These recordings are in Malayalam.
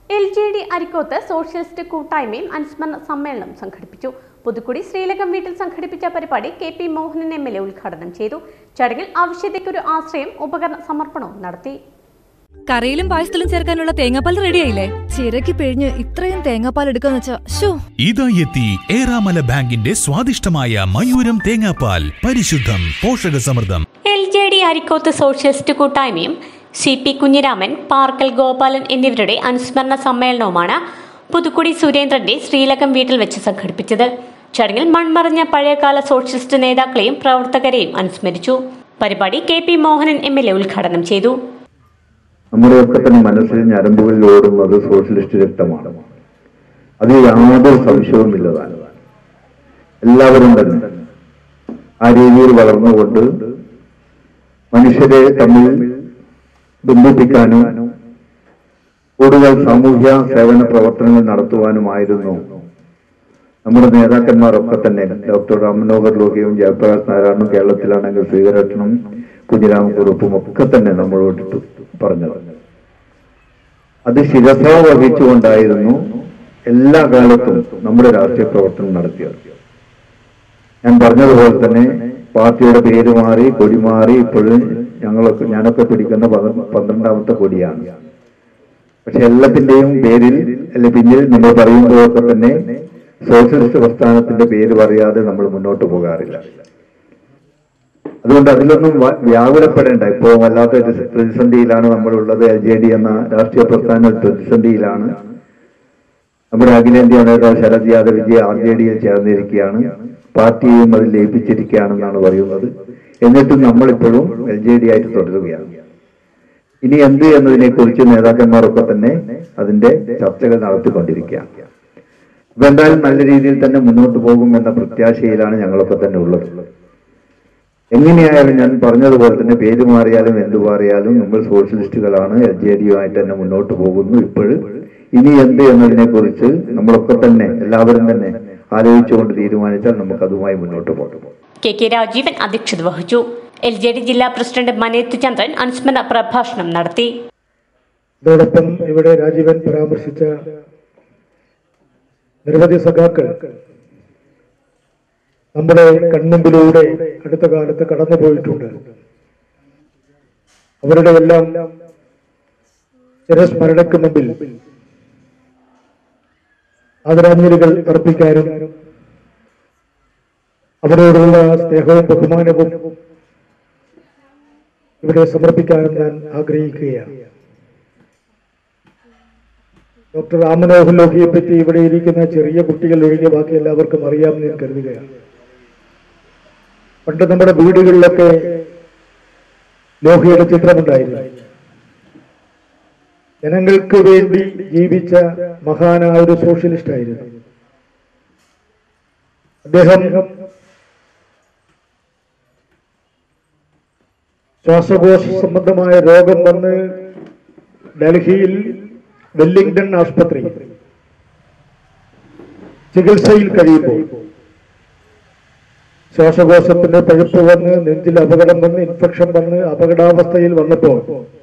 L J D Arikkoth socialist കൂട്ടായ്മയും അനുസ്മരണ സമ്മേളനം സംഘടിപ്പിച്ചു പുതുക്കുടി ശ്രീലകം വീട്ടിൽ സംഘടിപ്പിച്ച പരിപാടി K P Mohanan M L A ഉദ്ഘാടനം ചെയ്തു ചടങ്ങിൽ ആവശ്യത്തേക്കൊരു ആശ്രയം ഉപകരണ സമർപ്പണവും നടത്തി കറിയിലും പായസത്തിലും ചേർക്കാനുള്ള തേങ്ങാപ്പാൽ റെഡിയായില്ലേ ചിരക്കി പിഴിഞ്ഞ് ഇത്രയും തേങ്ങാപ്പാൽ എടുക്കാന്ന് വെച്ചാ ഷോ ഇതാ എത്തി ഏറാമല ബാങ്കിന്റെ സ്വാദിഷ്ടമായ മയൂരം തേങ്ങാപ്പാൽ പരിശുദ്ധം പോഷകസമൃദ്ധം L J D Arikkoth socialist കൂട്ടായ്മയും സി പി കുഞ്ഞിരാമൻ പാർക്കൽ ഗോപാലൻ എന്നിവരുടെ അനുസ്മരണ സമ്മേളനവുമാണ് പുതുക്കുടി സുരേന്ദ്രന്റെ ശ്രീലകം വീട്ടിൽ വെച്ച് സംഘടിപ്പിച്ചത് ചടങ്ങിൽ മൺമറഞ്ഞ പഴയകാല സോഷ്യലിസ്റ്റ് നേതാക്കളെയും പ്രവർത്തകരെയും അനുസ്മരിച്ചു പരിപാടി K P Mohanan M L A ഉദ്ഘാടനം ചെയ്തു നമ്മുടെയൊക്കെ തന്നെ മനസ്സിൽ ഞരമ്പുകളിൽ ഓടുന്നത് സോഷ്യലിസ്റ്റ് രക്തമാണ് അത് യാതൊരു സംശയവുമില്ലതാണ് എല്ലാവരും തന്നെ ആ രീതിയിൽ വളർന്നുകൊണ്ട് മനുഷ്യരെ തമ്മിൽ ബന്ധിപ്പിക്കാനും കൂടുതൽ സാമൂഹ്യ സേവന പ്രവർത്തനങ്ങൾ നടത്തുവാനുമായിരുന്നു നമ്മുടെ നേതാക്കന്മാരൊക്കെ തന്നെ ഡോക്ടർ രാമനോഹർ ലോഹിയും ജയപ്രകാശ് നാരായണനും കേരളത്തിലാണെങ്കിൽ ശ്രീധരക്ഷനും കുഞ്ഞിരാമക്കുറുപ്പും ഒക്കെ തന്നെ നമ്മളോട് പറഞ്ഞത് അത് ശിരസ വഹിച്ചുകൊണ്ടായിരുന്നു എല്ലാ കാലത്തും നമ്മുടെ രാഷ്ട്രീയ പ്രവർത്തനം നടത്തിയത് ഞാൻ പറഞ്ഞതുപോലെ തന്നെ പാർട്ടിയുടെ പേര് മാറി കൊടി മാറി ഇപ്പോഴും ഞങ്ങളൊക്കെ ഞാനൊക്കെ പിടിക്കുന്ന പത- പന്ത്രണ്ടാമത്തെ കൊടിയാണ് പക്ഷെ എല്ലാത്തിന്റെയും പേരിൽ അല്ലെ പിന്നിൽ നമ്മൾ പറയുമ്പോഴൊക്കെ തന്നെ സോഷ്യലിസ്റ്റ് പ്രസ്ഥാനത്തിന്റെ പേര് പറയാതെ നമ്മൾ മുന്നോട്ട് പോകാറില്ല അതുകൊണ്ട് അതിലൊന്നും വ- വ്യാകുലപ്പെടേണ്ട ഇപ്പോൾ വല്ലാത്ത ഒരു പ്രതിസന്ധിയിലാണ് നമ്മളുള്ളത് എൽ ജെ ഡി എന്ന രാഷ്ട്രീയ പ്രസ്ഥാനം ഒരു പ്രതിസന്ധിയിലാണ് നമ്മുടെ അഖിലേന്ത്യാ നേതാവ് ശരത് യാദവ് വിജയ് ആർ ജെ ഡിയിൽ ചേർന്നിരിക്കുകയാണ് പാർട്ടിയും അതിൽ ലയിപ്പിച്ചിരിക്കുകയാണെന്നാണ് പറയുന്നത് എന്നിട്ടും നമ്മളിപ്പോഴും എൽ ജെ ഡി ആയിട്ട് തുടരുകയാണ് ഇനി എന്ത് എന്നതിനെ കുറിച്ച് നേതാക്കന്മാരൊക്കെ തന്നെ അതിന്റെ ചർച്ചകൾ നടത്തിക്കൊണ്ടിരിക്കുകയാണ് ഇപ്പൊ എന്തായാലും നല്ല രീതിയിൽ തന്നെ മുന്നോട്ട് പോകും എന്ന പ്രത്യാശയിലാണ് ഞങ്ങളൊക്കെ തന്നെ ഉള്ളത് എങ്ങനെയായാലും ഞാൻ പറഞ്ഞതുപോലെ തന്നെ പേര് മാറിയാലും എന്തു മാറിയാലും നമ്മൾ സോഷ്യലിസ്റ്റുകളാണ് എൽ ജെ ഡിയുമായിട്ട് തന്നെ മുന്നോട്ട് പോകുന്നു ഇപ്പോഴും ഇനി എന്ത് എന്നതിനെ കുറിച്ച് നമ്മളൊക്കെ തന്നെ എല്ലാവരും തന്നെ ആലോചിച്ചുകൊണ്ട് തീരുമാനിച്ചാൽ നമുക്ക് അതുമായി മുന്നോട്ട് പോകാം കെ കെ രാജീവൻ അധ്യക്ഷത വഹിച്ചു എൽ ജെ ഡി ജില്ലാ പ്രസിഡന്റ് മനേത്ത് ചന്ദ്രൻ അനുസ്മരണ പ്രഭാഷണം നടത്തി അതോടൊപ്പം ഇവിടെ രാജീവൻ പരാമർശിച്ച നിരവധി സഖാക്കൾ നമ്മുടെ കൺമുമ്പിലൂടെ അടുത്ത കാലത്ത് കടന്നുപോയിട്ടുണ്ട് അവരുടെ എല്ലാം ചിരസ്മരണയ്ക്ക് മുമ്പിൽ ആദരാഞ്ജലികൾ അർപ്പിക്കാനും അവരോടുള്ള സ്നേഹവും ബഹുമാനവും ഇവിടെ സമർപ്പിക്കാനും ഞാൻ ആഗ്രഹിക്കുകയാണ് ഡോക്ടർ രാമനോഹൻ ലോഹിയെ പറ്റി ഇവിടെ ഇരിക്കുന്ന ചെറിയ കുട്ടികൾ ഒഴികെ ബാക്കി എല്ലാവർക്കും അറിയാമെന്ന് ഞാൻ കരുതുകയാണ് പണ്ട് നമ്മുടെ വീടുകളിലൊക്കെ ലോഹിയുടെ ചിത്രമുണ്ടായിരുന്നു ജനങ്ങൾക്ക് വേണ്ടി ജീവിച്ച മഹാനായ ഒരു സോഷ്യലിസ്റ്റ് ആയിരുന്നു അദ്ദേഹം ശ്വാസകോശ സംബന്ധമായ രോഗം വന്ന് ഡൽഹിയിൽ വെല്ലിംഗ്ടൺ ആശുപത്രി ചികിത്സയിൽ കഴിയുമ്പോൾ ശ്വാസകോശത്തിന്റെ പഴുപ്പ് വന്ന് നെഞ്ചിൽ അപകടം വന്ന് ഇൻഫെക്ഷൻ വന്ന് അപകടാവസ്ഥയിൽ വന്നപ്പോൾ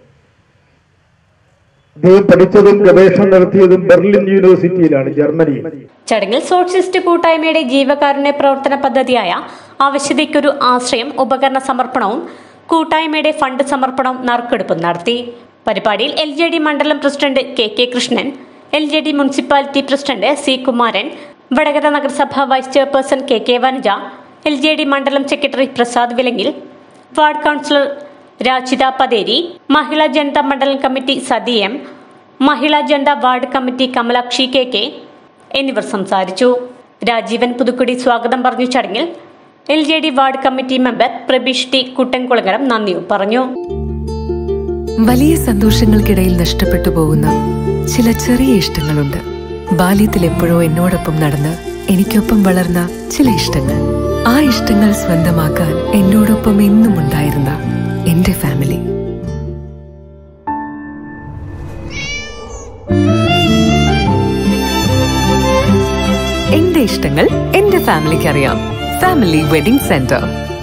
അദ്ദേഹം പഠിച്ചതും ഗവേഷണം നടത്തിയതും ബെർലിൻ യൂണിവേഴ്സിറ്റിയിലാണ് ജർമ്മനിയിൽ ചടങ്ങിൽ സോഷ്യലിസ്റ്റ് കൂട്ടായ്മയുടെ ജീവകാരുണ്യ പ്രവർത്തന പദ്ധതിയായ ആവശ്യതയ്ക്കൊരു ആശ്രയം ഉപകരണ സമർപ്പണവും കൂട്ടായ്മയുടെ ഫണ്ട് സമർപ്പണവും നറുക്കെടുപ്പും നടത്തി പരിപാടിയിൽ എൽ ജെ ഡി മണ്ഡലം president K K Krishnan L J D municipality president C Kumaran Vadakara നഗരസഭ vice chairperson K K Vanaja L J D മണ്ഡലം secretary Prasad Vilangil ward councillor Rajitha Patheri Mahila Janata മണ്ഡലം committee Sathi M Mahila Janata ward committee Kamalakshi K K എന്നിവർ സംസാരിച്ചു രാജീവൻ പുതുക്കുടി സ്വാഗതം പറഞ്ഞു ചടങ്ങിൽ L J D ward committee member Prabeesh T Kuttankulangaram നന്ദിയും പറഞ്ഞു വലിയ സന്തോഷങ്ങൾക്കിടയിൽ നഷ്ടപ്പെട്ടു പോകുന്ന ചില ചെറിയ ഇഷ്ടങ്ങളുണ്ട് ബാല്യത്തിൽ എപ്പോഴോ എന്നോടൊപ്പം നടന്ന് എനിക്കൊപ്പം വളർന്ന ചില ഇഷ്ടങ്ങൾ ആ ഇഷ്ടങ്ങൾ സ്വന്തമാക്കാൻ എന്നോടൊപ്പം എന്നും ഉണ്ടായിരുന്ന എന്റെ ഫാമിലി എന്റെ ഇഷ്ടങ്ങൾ എന്റെ ഫാമിലിക്ക് അറിയാം ഫാമിലി വെഡിംഗ് സെന്റർ